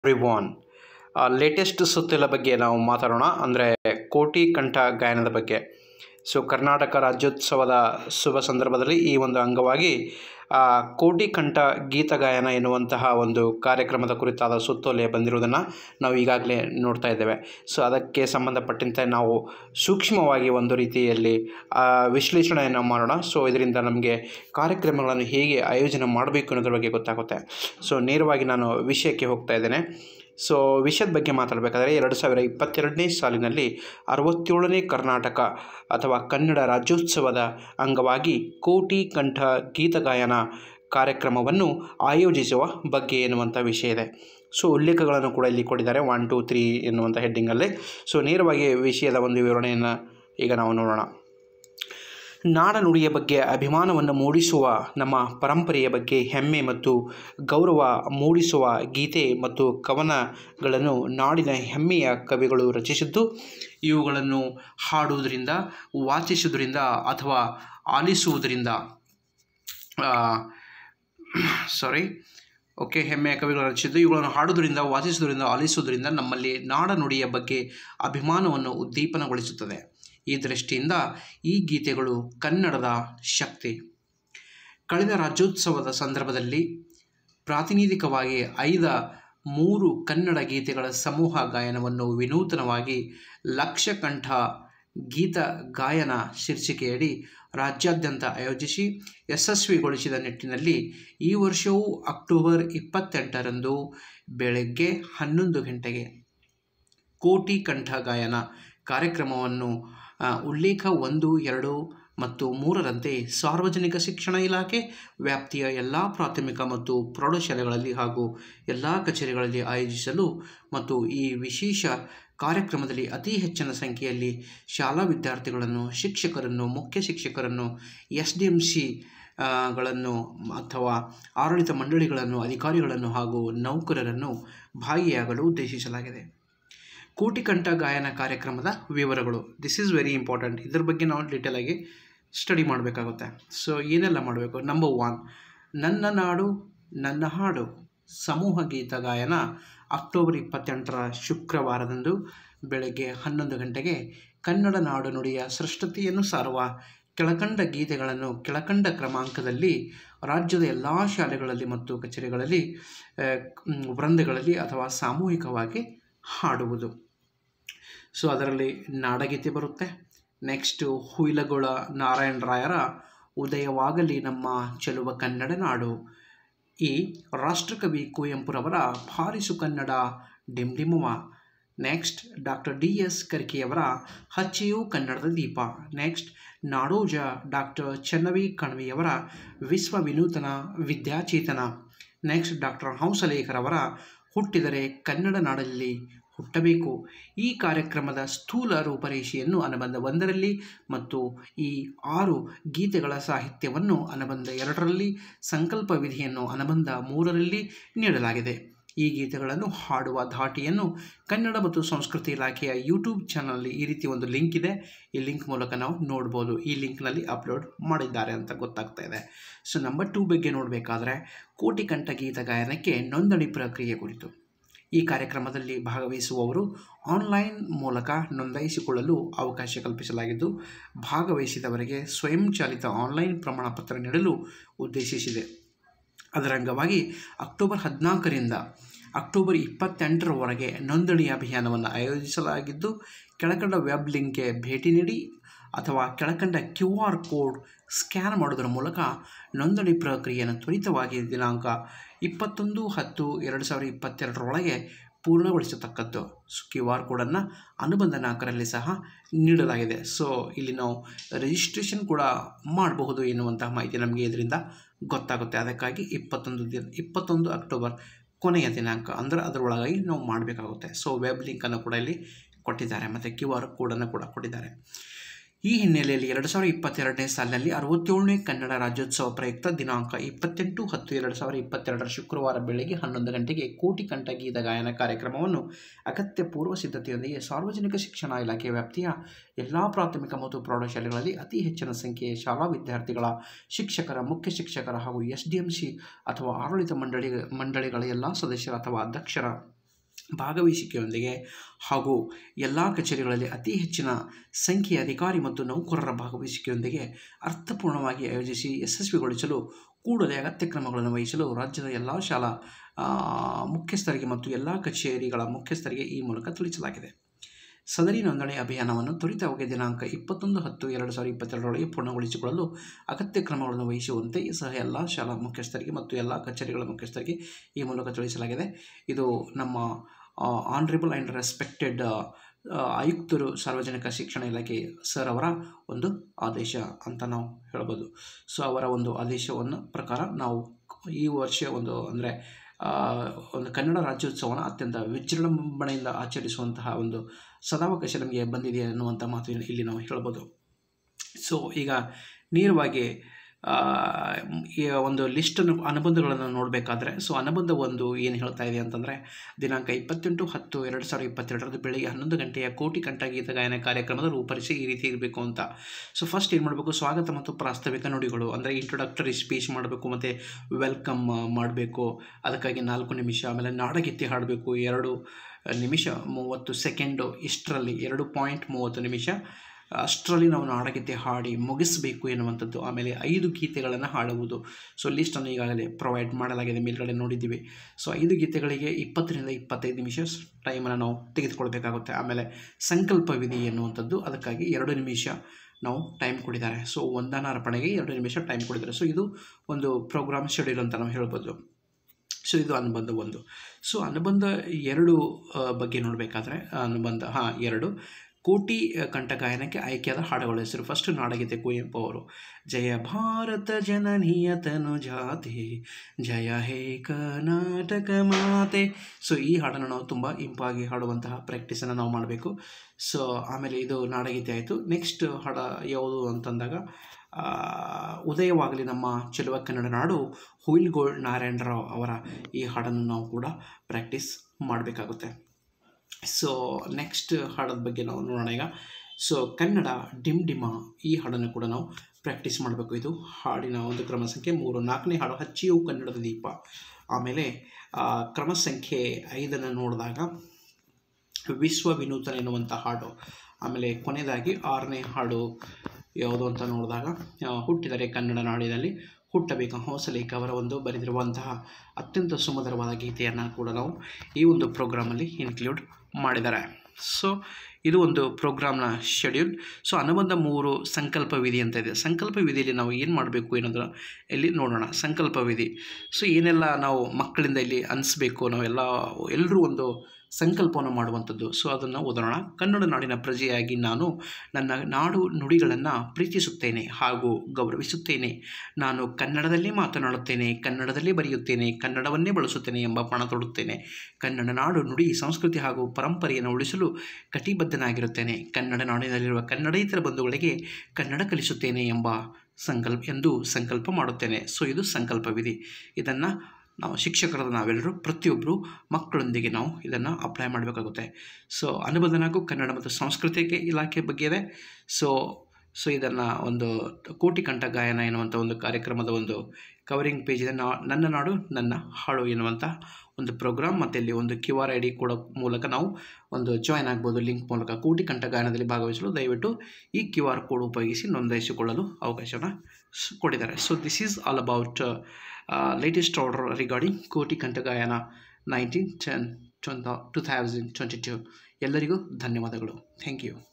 ರಿವಾನ್ latest ಸುತ್ತಿನ ಬಗ್ಗೆ ನಾವು ಮಾತಾಡೋಣ ಅಂದರೆ ಕೋಟಿ ಕಂಠ ಗಾಯನದ ಬಗ್ಗೆ ಸೊ ಕರ್ನಾಟಕ ರಾಜ್ಯೋತ್ಸವದ ಶುಭ ಸಂದರ್ಭದಲ್ಲಿ ಈ ಒಂದು ಅಂಗವಾಗಿ ಆ, ಕೋಟಿ ಕಂಠ ಗೀತ ಗಾಯನ ಎನ್ನುವಂತಹ ಒಂದು ಕಾರ್ಯಕ್ರಮದ ಕುರಿತಾದ ಸುತ್ತೋಲೆ ಬಂದಿರುವುದನ್ನು ನಾವು ಈಗಾಗಲೇ ನೋಡ್ತಾ ಇದ್ದೇವೆ ಸೊ ಅದಕ್ಕೆ ಸಂಬಂಧಪಟ್ಟಂತೆ ನಾವು ಸೂಕ್ಷ್ಮವಾಗಿ ಒಂದು ರೀತಿಯಲ್ಲಿ ಆ, ವಿಶ್ಲೇಷಣೆಯನ್ನು ಮಾಡೋಣ ಸೊ ಇದರಿಂದ ನಮಗೆ ಕಾರ್ಯಕ್ರಮಗಳನ್ನು ಹೇಗೆ ಆಯೋಜನೆ ಮಾಡಬೇಕು ಅನ್ನೋದ್ರ ಬಗ್ಗೆ ಗೊತ್ತಾಗುತ್ತೆ ಸೊ ನೇರವಾಗಿ ನಾನು ವಿಷಯಕ್ಕೆ ಹೋಗ್ತಾ ಇದ್ದೇನೆ ಸೊ ವಿಷಯದ ಬಗ್ಗೆ ಮಾತಾಡಬೇಕಾದ್ರೆ ಎರಡು ಸಾವಿರ ಇಪ್ಪತ್ತೆರಡನೇ ಸಾಲಿನಲ್ಲಿ ಅರವತ್ತೇಳನೇ ಕರ್ನಾಟಕ ಅಥವಾ ಕನ್ನಡ ರಾಜ್ಯೋತ್ಸವದ ಅಂಗವಾಗಿ ಕೋಟಿ ಕಂಠ ಗೀತಗಾಯನ ಕಾರ್ಯಕ್ರಮವನ್ನು ಆಯೋಜಿಸುವ ಬಗ್ಗೆ ಎನ್ನುವಂಥ ವಿಷಯ ಇದೆ ಸೊ ಉಲ್ಲೇಖಗಳನ್ನು ಕೂಡ ಇಲ್ಲಿ ಕೊಟ್ಟಿದ್ದಾರೆ ಒನ್ ಟು ತ್ರೀ ಎನ್ನುವಂಥ ಹೆಡ್ಡಿಂಗಲ್ಲಿ ಸೊ ನೇರವಾಗಿ ವಿಷಯದ ಒಂದು ವಿವರಣೆಯನ್ನು ಈಗ ನಾವು ನೋಡೋಣ ನಾಡನುಡಿಯ ಬಗ್ಗೆ ಅಭಿಮಾನವನ್ನು ಮೂಡಿಸುವ ನಮ್ಮ ಪರಂಪರೆಯ ಬಗ್ಗೆ ಹೆಮ್ಮೆ ಮತ್ತು ಗೌರವ ಮೂಡಿಸುವ ಗೀತೆ ಮತ್ತು ಕವನಗಳನ್ನು ನಾಡಿನ ಹೆಮ್ಮೆಯ ಕವಿಗಳು ರಚಿಸಿದ್ದು ಇವುಗಳನ್ನು ಹಾಡುವುದರಿಂದ ವಾಚಿಸುವುದರಿಂದ ಅಥವಾ ಆಲಿಸುವುದರಿಂದ ಸಾರಿ ಓಕೆ ಹೆಮ್ಮೆಯ ಕವಿಗಳು ರಚಿಸಿದ್ದು ಇವುಗಳನ್ನು ಹಾಡುವುದರಿಂದ ವಾಚಿಸುವುದರಿಂದ ಆಲಿಸುವುದರಿಂದ ನಮ್ಮಲ್ಲಿ ನಾಡನುಡಿಯ ಬಗ್ಗೆ ಅಭಿಮಾನವನ್ನು ಉದ್ದೀಪನಗೊಳಿಸುತ್ತದೆ ಈ ದೃಷ್ಟಿಯಿಂದ ಈ ಗೀತೆಗಳು ಕನ್ನಡದ ಶಕ್ತಿ ಕಳೆದ ರಾಜ್ಯೋತ್ಸವದ ಸಂದರ್ಭದಲ್ಲಿ ಪ್ರಾತಿನಿಧಿಕವಾಗಿ ಐದ ಮೂರು ಕನ್ನಡ ಗೀತೆಗಳ ಸಮೂಹ ಗಾಯನವನ್ನು ವಿನೂತನವಾಗಿ ಲಕ್ಷಕಂಠ ಗೀತ ಗಾಯನ ಶೀರ್ಷಿಕೆಯಡಿ ರಾಜ್ಯಾದ್ಯಂತ ಆಯೋಜಿಸಿ ಯಶಸ್ವಿಗೊಳಿಸಿದ ನಿಟ್ಟಿನಲ್ಲಿ ಈ ವರ್ಷವೂ ಅಕ್ಟೋಬರ್ ಇಪ್ಪತ್ತೆಂಟರಂದು ಬೆಳಗ್ಗೆ ಹನ್ನೊಂದು ಗಂಟೆಗೆ ಕೋಟಿ ಕಂಠ ಗಾಯನ ಕಾರ್ಯಕ್ರಮವನ್ನು ಆ, ಉಲ್ಲೇಖ ಒಂದು ಎರಡು ಮತ್ತು ಮೂರರಂತೆ ಸಾರ್ವಜನಿಕ ಶಿಕ್ಷಣ ಇಲಾಖೆ ವ್ಯಾಪ್ತಿಯ ಎಲ್ಲ ಪ್ರಾಥಮಿಕ ಮತ್ತು ಪ್ರೌಢಶಾಲೆಗಳಲ್ಲಿ ಹಾಗೂ ಎಲ್ಲ ಕಚೇರಿಗಳಲ್ಲಿ ಆಯೋಜಿಸಲು ಮತ್ತು ಈ ವಿಶೇಷ ಕಾರ್ಯಕ್ರಮದಲ್ಲಿ ಅತಿ ಹೆಚ್ಚಿನ ಸಂಖ್ಯೆಯಲ್ಲಿ ಶಾಲಾ ವಿದ್ಯಾರ್ಥಿಗಳನ್ನು ಶಿಕ್ಷಕರನ್ನು ಮುಖ್ಯ ಶಿಕ್ಷಕರನ್ನು ಎಸ್ ಡಿ ಎಮ್ ಸಿ ಗಳನ್ನು ಅಥವಾ ಆಡಳಿತ ಮಂಡಳಿಗಳನ್ನು ಅಧಿಕಾರಿಗಳನ್ನು ಹಾಗೂ ನೌಕರರನ್ನು ಭಾಗಿಯಾಗಲು ಉದ್ದೇಶಿಸಲಾಗಿದೆ ಕೋಟಿಕಂಠ ಗಾಯನ ಕಾರ್ಯಕ್ರಮದ ವಿವರಗಳು ದಿಸ್ ಈಸ್ ವೆರಿ ಇಂಪಾರ್ಟೆಂಟ್ ಇದ್ರ ಬಗ್ಗೆ ನಾವು ಡೀಟೇಲ್ ಆಗಿ ಸ್ಟಡಿ ಮಾಡಬೇಕಾಗುತ್ತೆ ಸೊ ಏನೆಲ್ಲ ಮಾಡಬೇಕು ನಂಬರ್ ಒನ್ ನನ್ನ ನಾಡು ನನ್ನ ಹಾಡು ಸಮೂಹ ಗೀತ ಗಾಯನ ಅಕ್ಟೋಬರ್ ಇಪ್ಪತ್ತೆಂಟರ ಶುಕ್ರವಾರದಂದು ಬೆಳಗ್ಗೆ ಹನ್ನೊಂದು ಗಂಟೆಗೆ ಕನ್ನಡ ನಾಡು ನುಡಿಯ ಸೃಷ್ಟತೆಯನ್ನು ಸಾರುವ ಕೆಳಕಂಡ ಗೀತೆಗಳನ್ನು ಕೆಳಕಂಡ ಕ್ರಮಾಂಕದಲ್ಲಿ ರಾಜ್ಯದ ಎಲ್ಲ ಶಾಲೆಗಳಲ್ಲಿ ಮತ್ತು ಕಚೇರಿಗಳಲ್ಲಿ ಆ, ಮ್, ವೃಂದಗಳಲ್ಲಿ ಅಥವಾ ಸಾಮೂಹಿಕವಾಗಿ ಹಾಡುವುದು ಸೊ ಅದರಲ್ಲಿ ನಾಡಗೀತೆ ಬರುತ್ತೆ ನೆಕ್ಸ್ಟು ಹುಯಿಲಗೊಳ ನಾರಾಯಣ ರಾಯರ ಉದಯವಾಗಲಿ ನಮ್ಮ ಚೆಲುವ ಕನ್ನಡ ನಾಡು ಈ ರಾಷ್ಟ್ರಕವಿ ಕುವೆಂಪುರವರ ಭಾರಿಸು ಕನ್ನಡ ಡಿಂಡಿಮುವ ನೆಕ್ಸ್ಟ್ ಡಾಕ್ಟರ್ ಡಿ ಎಸ್ ಕರ್ಕಿಯವರ ಹಚ್ಚೆಯು ಕನ್ನಡದ ದೀಪ ನೆಕ್ಸ್ಟ್ ನಾಡೋಜ ಡಾಕ್ಟರ್ ಚನ್ನವಿ ಕಣ್ವಿಯವರ ವಿಶ್ವ ವಿನೂತನ ವಿದ್ಯಾಚೇತನ ನೆಕ್ಸ್ಟ್ ಡಾಕ್ಟರ್ ಹಂಸಲೇಖರವರ ಹುಟ್ಟಿದರೆ ಕನ್ನಡ ನಾಡಲ್ಲಿ ಹುಟ್ಟಬೇಕು ಈ ಕಾರ್ಯಕ್ರಮದ ಸ್ಥೂಲ ರೂಪರೇಷೆಯನ್ನು ಅನುಬಂಧ ಒಂದರಲ್ಲಿ ಮತ್ತು ಈ ಆರು ಗೀತೆಗಳ ಸಾಹಿತ್ಯವನ್ನು ಅನುಬಂಧ ಎರಡರಲ್ಲಿ ಸಂಕಲ್ಪ ವಿಧಿಯನ್ನು ಅನುಬಂಧ ಮೂರರಲ್ಲಿ ನೀಡಲಾಗಿದೆ ಈ ಗೀತೆಗಳನ್ನು ಹಾಡುವ ಧಾಟಿಯನ್ನು ಕನ್ನಡ ಮತ್ತು ಸಂಸ್ಕೃತಿ ಇಲಾಖೆಯ ಯೂಟ್ಯೂಬ್ ಚಾನಲಲ್ಲಿ ಈ ರೀತಿ ಒಂದು ಲಿಂಕ್ ಇದೆ ಈ ಲಿಂಕ್ ಮೂಲಕ ನಾವು ನೋಡ್ಬೋದು ಈ ಲಿಂಕ್ನಲ್ಲಿ ಅಪ್ಲೋಡ್ ಮಾಡಿದ್ದಾರೆ ಅಂತ ಗೊತ್ತಾಗ್ತಾ ಇದೆ ಸೊ ನಂಬರ್ ಟೂ ಬಗ್ಗೆ ನೋಡಬೇಕಾದ್ರೆ ಕೋಟಿಕಂಠ ಗೀತ ಗಾಯನಕ್ಕೆ ನೋಂದಣಿ ಪ್ರಕ್ರಿಯೆ ಕುರಿತು ಈ ಕಾರ್ಯಕ್ರಮದಲ್ಲಿ ಭಾಗವಹಿಸುವವರು ಆನ್ಲೈನ್ ಮೂಲಕ ನೋಂದಾಯಿಸಿಕೊಳ್ಳಲು ಅವಕಾಶ ಕಲ್ಪಿಸಲಾಗಿದ್ದು ಭಾಗವಹಿಸಿದವರಿಗೆ ಸ್ವಯಂಚಾಲಿತ ಆನ್ಲೈನ್ ಪ್ರಮಾಣಪತ್ರ ನೀಡಲು ಉದ್ದೇಶಿಸಿದೆ ಅದರ ಅಂಗವಾಗಿ ಅಕ್ಟೋಬರ್ ಹದಿನಾಲ್ಕರಿಂದ ಅಕ್ಟೋಬರ್ ಇಪ್ಪತ್ತೆಂಟರವರೆಗೆ ನೋಂದಣಿ ಅಭಿಯಾನವನ್ನು ಆಯೋಜಿಸಲಾಗಿದ್ದು ಕೆಳಕಂಡ ವೆಬ್ ಲಿಂಕ್ಗೆ ಭೇಟಿ ನೀಡಿ ಅಥವಾ ಕೆಳಕಂಡ ಕ್ಯೂ ಆರ್ ಕೋಡ್ ಸ್ಕ್ಯಾನ್ ಮಾಡೋದರ ಮೂಲಕ ನೋಂದಣಿ ಪ್ರಕ್ರಿಯೆಯನ್ನು ತ್ವರಿತವಾಗಿ ದಿನಾಂಕ ಇಪ್ಪತ್ತೊಂದು ಹತ್ತು ಎರಡು ಸಾವಿರದ ಇಪ್ಪತ್ತೆರಡರೊಳಗೆ ಪೂರ್ಣಗೊಳಿಸತಕ್ಕದ್ದು ಕ್ಯೂ ಆರ್ ಕೋಡನ್ನು ಅನುಬಂಧ ನಾಲ್ಕರಲ್ಲಿ ಸಹ ನೀಡಲಾಗಿದೆ ಸೊ ಇಲ್ಲಿ ನಾವು ರಿಜಿಸ್ಟ್ರೇಷನ್ ಕೂಡ ಮಾಡಬಹುದು ಎನ್ನುವಂತಹ ಮಾಹಿತಿ ನಮಗೆ ಇದರಿಂದ ಗೊತ್ತಾಗುತ್ತೆ ಅದಕ್ಕಾಗಿ ಇಪ್ಪತ್ತೊಂದು ದಿನ ಇಪ್ಪತ್ತೊಂದು ಅಕ್ಟೋಬರ್ ಕೊನೆಯ ದಿನಾಂಕ ಅಂದರೆ ಅದರೊಳಗಾಗಿ ನಾವು ಮಾಡಬೇಕಾಗುತ್ತೆ ಸೊ ವೆಬ್ ಲಿಂಕನ್ನು ಕೂಡ ಇಲ್ಲಿ ಕೊಟ್ಟಿದ್ದಾರೆ ಮತ್ತು ಕ್ಯೂ ಆರ್ ಕೋಡನ್ನು ಕೂಡ ಕೊಟ್ಟಿದ್ದಾರೆ ಈ ಹಿನ್ನೆಲೆಯಲ್ಲಿ ಎರಡು ಸಾವಿರದ ಇಪ್ಪತ್ತೆರಡನೇ ಸಾಲಿನಲ್ಲಿ ಅರವತ್ತೇಳನೇ ಕನ್ನಡ ರಾಜ್ಯೋತ್ಸವ ಪ್ರಯುಕ್ತ ದಿನಾಂಕ ಇಪ್ಪತ್ತೆಂಟು ಹತ್ತು ಎರಡು ಸಾವಿರದ ಇಪ್ಪತ್ತೆರಡರ ಶುಕ್ರವಾರ ಬೆಳಗ್ಗೆ ಹನ್ನೊಂದು ಗಂಟೆಗೆ ಕೋಟಿ ಕಂಠ ಗೀತ ಗಾಯನ ಕಾರ್ಯಕ್ರಮವನ್ನು ಅಗತ್ಯ ಪೂರ್ವ ಸಿದ್ಧತೆಯೊಂದಿಗೆ ಸಾರ್ವಜನಿಕ ಶಿಕ್ಷಣ ಇಲಾಖೆ ವ್ಯಾಪ್ತಿಯ ಎಲ್ಲ ಪ್ರಾಥಮಿಕ ಮತ್ತು ಪ್ರೌಢಶಾಲೆಗಳಲ್ಲಿ ಅತಿ ಹೆಚ್ಚಿನ ಸಂಖ್ಯೆಯ ಶಾಲಾ ವಿದ್ಯಾರ್ಥಿಗಳ ಶಿಕ್ಷಕರ ಮುಖ್ಯ ಶಿಕ್ಷಕರ ಹಾಗೂ ಎಸ್ ಡಿ ಎಂ ಸಿ ಅಥವಾ ಆಡಳಿತ ಮಂಡಳಿ ಮಂಡಳಿಗಳ ಎಲ್ಲ ಸದಸ್ಯರ ಅಥವಾ ಅಧ್ಯಕ್ಷರ ಭಾಗವಹಿಸುವಿಕೆಯೊಂದಿಗೆ ಹಾಗೂ ಎಲ್ಲ ಕಚೇರಿಗಳಲ್ಲಿ ಅತಿ ಹೆಚ್ಚಿನ ಸಂಖ್ಯೆಯ ಅಧಿಕಾರಿ ಮತ್ತು ನೌಕರರ ಭಾಗವಹಿಸುವಿಕೆಯೊಂದಿಗೆ ಅರ್ಥಪೂರ್ಣವಾಗಿ ಆಯೋಜಿಸಿ ಯಶಸ್ವಿಗೊಳಿಸಲು ಕೂಡಲೇ ಅಗತ್ಯ ಕ್ರಮಗಳನ್ನು ವಹಿಸಲು ರಾಜ್ಯದ ಎಲ್ಲ ಶಾಲಾ ಆ, ಮುಖ್ಯಸ್ಥರಿಗೆ ಮತ್ತು ಎಲ್ಲ ಕಚೇರಿಗಳ ಮುಖ್ಯಸ್ಥರಿಗೆ ಈ ಮೂಲಕ ತಿಳಿಸಲಾಗಿದೆ ಸದರಿ ನೋಂದಣಿ ಅಭಿಯಾನವನ್ನು ತ್ವರಿತವಾಗಿ ದಿನಾಂಕ ಇಪ್ಪತ್ತೊಂದು ಹತ್ತು ಎರಡು ಸಾವಿರದ ಇಪ್ಪತ್ತೆರಡರೊಳಗೆ ಪೂರ್ಣಗೊಳಿಸಿಕೊಳ್ಳಲು ಅಗತ್ಯ ಕ್ರಮಗಳನ್ನು ವಹಿಸುವಂತೆ ಸಹ ಎಲ್ಲ ಶಾಲಾ ಮುಖ್ಯಸ್ಥರಿಗೆ ಮತ್ತು ಎಲ್ಲ ಕಚೇರಿಗಳ ಮುಖ್ಯಸ್ಥರಿಗೆ ಈ ಮೂಲಕ ತಿಳಿಸಲಾಗಿದೆ ಇದು ನಮ್ಮ ಆನರೇಬಲ್ ಆ್ಯಂಡ್ ರೆಸ್ಪೆಕ್ಟೆಡ್ ಆಯುಕ್ತರು ಸಾರ್ವಜನಿಕ ಶಿಕ್ಷಣ ಇಲಾಖೆ ಸರ್ ಅವರ ಒಂದು ಆದೇಶ ಅಂತ ನಾವು ಹೇಳ್ಬೋದು ಸೊ ಅವರ ಒಂದು ಆದೇಶವನ್ನು ಪ್ರಕಾರ ನಾವು ಈ ವರ್ಷ ಒಂದು ಅಂದರೆ ಒಂದು ಕನ್ನಡ ರಾಜ್ಯೋತ್ಸವನ ಅತ್ಯಂತ ವಿಜೃಂಭಣೆಯಿಂದ ಆಚರಿಸುವಂತಹ ಒಂದು ಸದಾವಕಾಶ ನಮಗೆ ಬಂದಿದೆ ಅನ್ನುವಂಥ ಮಾತು ಇಲ್ಲಿ- ಇಲ್ಲಿ ನಾವು ಹೇಳ್ಬೋದು ಸೊ ಈಗ ನೇರವಾಗಿ ಆ, ಈ ಒಂದು ಲಿಸ್ಟನ್ನು ಅನುಬಂಧಗಳನ್ನು ನೋಡಬೇಕಾದ್ರೆ ಸೊ ಅನುಬಂಧ ಒಂದು ಏನು ಹೇಳ್ತಾ ಇದೆ ಅಂತಂದರೆ ದಿನಾಂಕ ಇಪ್ಪತ್ತೆಂಟು ಹತ್ತು ಎರಡು ಸಾವಿರದ ಇಪ್ಪತ್ತೆರಡರದ್ದು ಬೆಳಗ್ಗೆ ಹನ್ನೊಂದು ಗಂಟೆಯ ಕೋಟಿ ಕಂಠ ಗೀತ ಗಾಯನ ಕಾರ್ಯಕ್ರಮದ ರೂಪರೇಷೆ ಈ ರೀತಿ ಇರಬೇಕು ಅಂತ ಸೊ ಫಸ್ಟ್ ಏನು ಮಾಡಬೇಕು ಸ್ವಾಗತ ಮತ್ತು ಪ್ರಾಸ್ತಾವಿಕ ನುಡಿಗಳು ಅಂದರೆ ಇಂಟ್ರೊಡಕ್ಟರಿ ಸ್ಪೀಚ್ ಮಾಡಬೇಕು ಮತ್ತು ವೆಲ್ಕಮ್ ಮಾಡಬೇಕು ಅದಕ್ಕಾಗಿ ನಾಲ್ಕು ನಿಮಿಷ ಆಮೇಲೆ ನಾಡಗೀತೆ ಹಾಡಬೇಕು ಎರಡು ನಿಮಿಷ ಮೂವತ್ತು ಸೆಕೆಂಡು ಇಷ್ಟರಲ್ಲಿ ಎರಡು ಪಾಯಿಂಟ್ ಮೂವತ್ತು ನಿಮಿಷ ಅಷ್ಟರಲ್ಲಿ ನಾವು ನಾಡಗೀತೆ ಹಾಡಿ ಮುಗಿಸಬೇಕು ಎನ್ನುವಂಥದ್ದು ಆಮೇಲೆ ಐದು ಗೀತೆಗಳನ್ನು ಹಾಡುವುದು ಸೊ ಲಿಸ್ಟನ್ನು ಈಗಾಗಲೇ ಪ್ರೊವೈಡ್ ಮಾಡಲಾಗಿದೆ ಮೇಲ್ಗಡೆ ನೋಡಿದ್ದೀವಿ ಸೊ ಐದು ಗೀತೆಗಳಿಗೆ ಇಪ್ಪತ್ತರಿಂದ ಇಪ್ಪತ್ತೈದು ನಿಮಿಷ ಟೈಮನ್ನು ನಾವು ತೆಗೆದುಕೊಳ್ಬೇಕಾಗುತ್ತೆ ಆಮೇಲೆ ಸಂಕಲ್ಪ ವಿಧಿ ಎನ್ನುವಂಥದ್ದು ಅದಕ್ಕಾಗಿ ಎರಡು ನಿಮಿಷ ನಾವು ಟೈಮ್ ಕೊಟ್ಟಿದ್ದಾರೆ ಸೊ ಒಂದನ ಅರ್ಪಣೆಗೆ ಎರಡು ನಿಮಿಷ ಟೈಮ್ ಕೊಟ್ಟಿದ್ದಾರೆ ಸೊ ಇದು ಒಂದು ಪ್ರೋಗ್ರಾಮ್ ಶೆಡ್ಯೂಲ್ ಅಂತ ನಾವು ಹೇಳ್ಬೋದು ಸೊ ಇದು ಅನುಬಂಧ ಒಂದು ಸೊ ಅನುಬಂಧ ಎರಡು ಆ, ಬಗ್ಗೆ ನೋಡಬೇಕಾದ್ರೆ ಅನುಬಂಧ ಹಾಂ ಎರಡು ಕೋಟಿ ಆ, ಕಂಠ ಗಾಯನಕ್ಕೆ ಆಯ್ಕೆಯಾದ ಹಾಡುಗಳ ಹೆಸರು ಫಸ್ಟ್ ನಾಡಗೀತೆ ಕುವೆಂಪು ಅವರು ಜಯ ಭಾರತ ಜನನೀಯ ತನು ಜಾತೆ ಜಯ ಹೇ ಕರ್ನಾಟಕ ಮಾತೆ ಸೊ ಈ ಹಾಡನ್ನು ನಾವು ತುಂಬ ಇಂಪಾಗಿ ಹಾಡುವಂತಹ ಪ್ರಾಕ್ಟೀಸನ್ನು ನಾವು ಮಾಡಬೇಕು ಸೊ ಆಮೇಲೆ ಇದು ನಾಡಗೀತೆ ಆಯಿತು ನೆಕ್ಸ್ಟ್ ಹಾಡ ಯಾವುದು ಅಂತಂದಾಗ ಆ, ಉದಯವಾಗಲಿ ನಮ್ಮ ಚೆಲುವ ಕನ್ನಡ ನಾಡು ಹುಯಿಲ್ಗೋಳ್ ನಾರಾಯಣರಾವ್ ಅವರ ಈ ಹಾಡನ್ನು ನಾವು ಕೂಡ ಪ್ರಾಕ್ಟೀಸ್ ಮಾಡಬೇಕಾಗುತ್ತೆ ಸೊ ನೆಕ್ಸ್ಟ್ ಹಾಡದ ಬಗ್ಗೆ ನಾವು ನೋಡೋಣ ಈಗ ಸೊ ಕನ್ನಡ ಡಿಮ್ ಡಿಮ ಈ ಹಾಡನ್ನು ಕೂಡ ನಾವು ಪ್ರಾಕ್ಟೀಸ್ ಮಾಡಬೇಕು ಇದು ಹಾಡಿನ ಒಂದು ಕ್ರಮ ಸಂಖ್ಯೆ ಮೂರು ನಾಲ್ಕನೇ ಹಾಡು ಹಚ್ಚಿಯು ಕನ್ನಡದ ದೀಪ ಆಮೇಲೆ ಆ, ಕ್ರಮ ಸಂಖ್ಯೆ ಐದನ್ನು ನೋಡಿದಾಗ ವಿಶ್ವ ವಿನೂತನ ಎನ್ನುವಂಥ ಹಾಡು ಆಮೇಲೆ ಕೊನೆಯದಾಗಿ ಆರನೇ ಹಾಡು ಯಾವುದು ಅಂತ ನೋಡಿದಾಗ ಆ, ಹುಟ್ಟಿದರೆ ಕನ್ನಡ ನಾಡಿನಲ್ಲಿ ಹುಟ್ಟಬೇಕು ಹಂಸಲೇಖ ಅವರ ಒಂದು ಬರೆದಿರುವಂತಹ ಅತ್ಯಂತ ಸುಮಧುರವಾದ ಗೀತೆಯನ್ನು ಕೂಡ ನಾವು ಈ ಒಂದು ಪ್ರೋಗ್ರಾಮಲ್ಲಿ ಇನ್ಕ್ಲೂಡ್ ಮಾಡಿದ್ದಾರೆ ಸೊ ಇದು ಒಂದು ಪ್ರೋಗ್ರಾಮ್ನ ಶೆಡ್ಯೂಲ್ ಸೊ ಅನುಬಂಧ ಮೂರು ಸಂಕಲ್ಪ ವಿಧಿ ಅಂತ ಇದೆ ಸಂಕಲ್ಪ ವಿಧಿಯಲ್ಲಿ ನಾವು ಏನು ಮಾಡಬೇಕು ಅನ್ನೋದನ್ನು ಇಲ್ಲಿ ನೋಡೋಣ ಸಂಕಲ್ಪ ವಿಧಿ ಸೊ ಏನೆಲ್ಲ ನಾವು ಮಕ್ಕಳಿಂದ ಇಲ್ಲಿ ಅನಿಸ್ಬೇಕು ನಾವೆಲ್ಲ ಎಲ್ಲರೂ ಒಂದು ಸಂಕಲ್ಪವನ್ನು ಮಾಡುವಂಥದ್ದು ಸೊ ಅದನ್ನು ಓದೋಣ ಕನ್ನಡ ನಾಡಿನ ಪ್ರಜೆಯಾಗಿ ನಾನು ನನ್ನ ನಾಡು ನುಡಿಗಳನ್ನು ಪ್ರೀತಿಸುತ್ತೇನೆ ಹಾಗೂ ಗೌರವಿಸುತ್ತೇನೆ ನಾನು ಕನ್ನಡದಲ್ಲೇ ಮಾತನಾಡುತ್ತೇನೆ ಕನ್ನಡದಲ್ಲೇ ಬರೆಯುತ್ತೇನೆ ಕನ್ನಡವನ್ನೇ ಬಳಸುತ್ತೇನೆ ಎಂಬ ಪಣ ತೊಡುತ್ತೇನೆ ಕನ್ನಡ ನಾಡು ನುಡಿ ಸಂಸ್ಕೃತಿ ಹಾಗೂ ಪರಂಪರೆಯನ್ನು ಉಳಿಸಲು ಕಟಿಬದ್ಧನಾಗಿರುತ್ತೇನೆ ಕನ್ನಡ ನಾಡಿನಲ್ಲಿರುವ ಕನ್ನಡೇತರ ಬಂಧುಗಳಿಗೆ ಕನ್ನಡ ಕಲಿಸುತ್ತೇನೆ ಎಂಬ ಸಂಕಲ್ಪ ಎಂದು ಸಂಕಲ್ಪ ಮಾಡುತ್ತೇನೆ ಸೊ ಇದು ಸಂಕಲ್ಪ ವಿಧಿ ಇದನ್ನು ನಾವು ಶಿಕ್ಷಕರಾದ ನಾವೆಲ್ಲರೂ ಪ್ರತಿಯೊಬ್ಬರು ಮಕ್ಕಳೊಂದಿಗೆ ನಾವು ಇದನ್ನು ಅಪ್ಲೈ ಮಾಡಬೇಕಾಗುತ್ತೆ ಸೊ ಅನುಬಂಧನಕ್ಕೂ ಕನ್ನಡ ಮತ್ತು ಸಾಂಸ್ಕೃತಿಕ ಇಲಾಖೆ ಬಗ್ಗೆ ಇದೆ ಸೊ ಸೊ ಇದನ್ನು ಒಂದು ಕೋಟಿ ಕಂಠ ಗಾಯನ ಎನ್ನುವಂಥ ಒಂದು ಕಾರ್ಯಕ್ರಮದ ಒಂದು ಕವರಿಂಗ್ ಪೇಜ್ ಇದೆ ನಾ ನನ್ನ ನಾಡು ನನ್ನ ಹಾಡು ಎನ್ನುವಂಥ ಒಂದು ಪ್ರೋಗ್ರಾಮ್ ಮತ್ತು ಇಲ್ಲಿ ಒಂದು ಕ್ಯೂ ಆರ್ ಐ ಡಿ ಕೊಡೋ ಮೂಲಕ ನಾವು ಒಂದು ಜಾಯ್ನ್ ಆಗ್ಬೋದು ಲಿಂಕ್ ಮೂಲಕ ಕೋಟಿ ಕಂಠ ಗಾಯನದಲ್ಲಿ ಭಾಗವಹಿಸಲು ದಯವಿಟ್ಟು ಈ ಕ್ಯೂ ಆರ್ ಕೋಡ್ ಉಪಯೋಗಿಸಿ ನೋಂದಾಯಿಸಿಕೊಳ್ಳಲು ಅವಕಾಶವನ್ನು ಸ್- ಕೊಟ್ಟಿದ್ದಾರೆ so this is all about latest order regarding Koti Kanta Gayana nineteen ten two thousand twenty two ಎಲ್ಲರಿಗೂ ಧನ್ಯವಾದಗಳು ಥ್ಯಾಂಕ್ ಯು